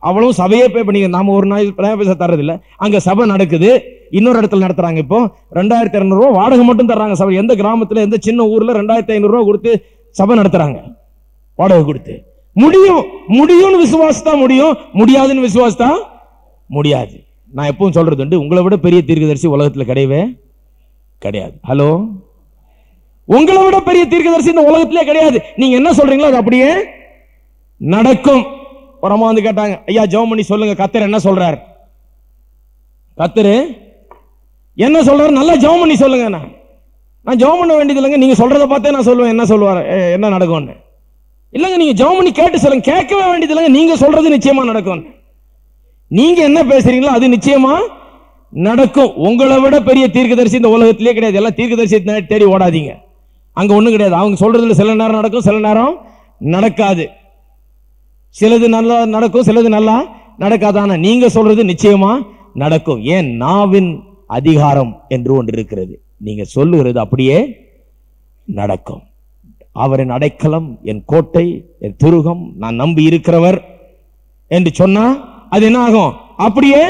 அவ்வளவு சபையே பே பண்ணி நாம ஒரு நாள் பைசா தர்றது இல்ல அங்க சபை நடக்குது இன்னொரு இடத்துல நடத்துறாங்க இப்போ ரெண்டாயிரத்தி இருநூறு ரூபா வாடகை மட்டும் தர்றாங்க சபை எந்த கிராமத்துல எந்த சின்ன ஊர்ல ரெண்டாயிரத்தி ஐநூறு ரூபா கொடுத்து சபை நடத்துறாங்க வாடகை கொடுத்து முடியும் முடியும்னு விசுவாசத்தா முடியும் முடியாதுன்னு விசுவாசத்தா முடியாது நான் எப்பவும் சொல்றது உண்டு உங்களை விட பெரிய தீர்க்கதரிசி உலகத்துல கிடையவே கிடையாது ஹலோ உங்களை விட பெரிய தீர்க்கதரிசி இந்த உலகத்திலே கிடையாது நீங்க என்ன சொல்றீங்களோ அது அப்படியே நடக்கும் ஒரு அம்மா வந்து கேட்டாங்க ஐயா ஜெபம் பண்ணி சொல்லுங்க கத்தர் என்ன சொல்றார் கத்தரு என்ன சொல்றாரு நல்லா ஜெபம் பண்ணி சொல்லுங்க நான் நான் ஜெபம் பண்ண வேண்டியது இல்லைங்க நீங்க சொல்றத பார்த்தே நான் சொல்லுவேன் என்ன சொல்லுவார் எ, என்ன நடக்கும்னு இல்லைங்க நீங்க ஜெபம் பண்ணி கேட்டு சொல்லுங்க கேட்கவே வேண்டியது இல்லைங்க நீங்க சொல்றது நிச்சயமா நடக்கும் நீங்க என்ன பேசுறீங்களோ அது நிச்சயமா நடக்கும் உங்களை விட பெரிய தீர்க்கதரிசி இந்த உலகத்திலே கிடையாது எல்லாம் தீர்க்கதரிசி தே- தேடி ஓடாதீங்க அங்க ஒண்ணும் கிடையாது அவங்க சொல்றதுல சில நேரம் நடக்கும் சில நேரம் நடக்காது சிலது நல்லா நடக்கும் சிலது நல்லா நடக்காது ஆனா நீங்க சொல்றது நிச்சயமா நடக்கும் ஏன் நாவின் அதிகாரம் என்று ஒன்று இருக்கிறது நீங்க சொல்லுகிறது அப்படியே நடக்கும் அவரின் அடைக்கலம் என் கோட்டை என் துருகம் நான் நம்பி இருக்கிறவர் என்று சொன்னா அது என்ன ஆகும் அப்படியே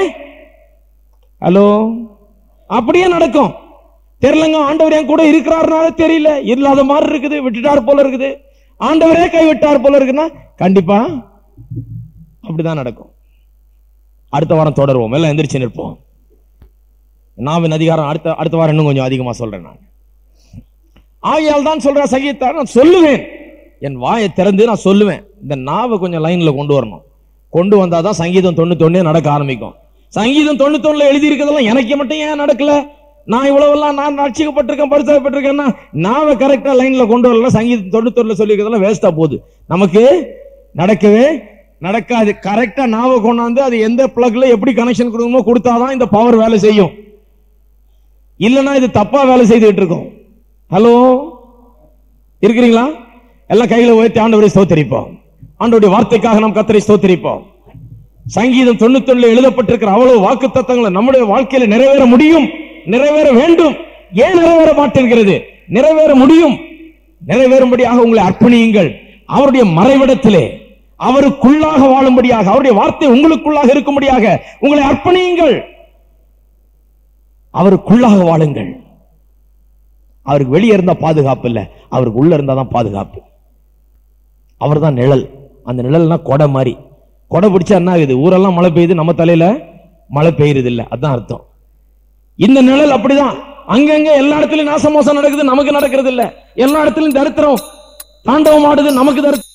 ஹலோ அப்படியே நடக்கும் தெரியலங்க ஆண்டவர் என் கூட இருக்கிறாருனால தெரியல இல்லாத மாதிரி இருக்குது விட்டுட்டார் போல இருக்குது ஆண்டவரே கைவிட்டார் போல இருக்குன்னா கண்டிப்பா அப்படிதான் நடக்கும் அடுத்த வாரம் தொடருவோம் எல்லாம் எந்திரிச்சு நிற்போம் நாவின் அதிகாரம் அடுத்த அடுத்த வாரம் இன்னும் கொஞ்சம் அதிகமா சொல்றேன் நான் ஆகையால் தான் சொல்ற சகித்தார் நான் சொல்லுவேன் என் வாயை திறந்து நான் சொல்லுவேன் இந்த நாவை கொஞ்சம் லைன்ல கொண்டு வரணும் கொண்டு வந்தாதான் சங்கீதம் தொண்ணூத்தொன்னே நடக்க ஆரம்பிக்கும் சங்கீதம் தொண்ணூத்தொன்னுல எழுதி இருக்கிறதெல்லாம் எனக்கு மட்டும் ஏன் நடக்கல நான் இவ்வளவெல்லாம் நான் ரட்சிக்கப்பட்டிருக்கேன் பரிசாகப்பட்டிருக்கேன்னா நாவை கரெக்டா லைன்ல கொண்டு வரல சங்கீதம் தொண்ணூத்தொன்னுல சொல்லி இருக்கிறதெல்லாம் வேஸ்டா போகுது நமக்கு நடக்கவே நடக்காது கரெக்டா நாவை கொண்டாந்து அது எந்த பிளக்ல எப்படி கனெக்ஷன் கொடுக்கணுமோ கொடுத்தாதான் இந்த பவர் வேலை செய்யும் இல்லைன்னா இது தப்பா வேலை செய்துட்டு இருக்கும் ஹலோ இருக்கிறீங்களா எல்லாம் கையில உயர்த்தி ஆண்டவரை ஸ்தோத்தரிப்போம் ஆண்டவருடைய வார்த்தைக்காக நாம் கத்தரை ஸ்தோத்தரிப்போம் சங்கீதம் தொண்ணூத்தொன்னுல எழுதப்பட்டிருக்கிற அவ்வளவு வாக்கு தத்தங்களை நம்முடைய வாழ்க்கையில நிறைவேற முடியும் நிறைவேற வேண்டும் ஏன் நிறைவேற மாட்டேங்கிறது நிறைவேற முடியும் நிறைவேறும்படியாக உங்களை அர்ப்பணியுங்கள் அவருடைய மறைவிடத்திலே அவருக்குள்ளாக வாழும்படியாக அவருடைய வார்த்தை உங்களுக்குள்ளாக இருக்கும்படியாக உங்களை அர்ப்பணியுங்கள் அவருக்குள்ளாக வாழுங்கள் அவருக்கு வெளியே இருந்தா பாதுகாப்பு இல்ல அவருக்கு உள்ள இருந்தா தான் பாதுகாப்பு அவர் தான் நிழல் அந்த நிழல்னா கொடை மாதிரி கொடை பிடிச்சா என்ன ஆகுது ஊரெல்லாம் மழை பெய்யுது நம்ம தலையில மழை பெய்யுறது இல்ல அதான் அர்த்தம் இந்த நிழல் அப்படிதான் அங்கங்க எல்லா இடத்துலயும் நாசமோசம் நடக்குது நமக்கு நடக்கிறது இல்ல எல்லா இடத்துலயும் தரித்திரம் தாண்டவம் ஆடுது நமக்கு தரித்திரம்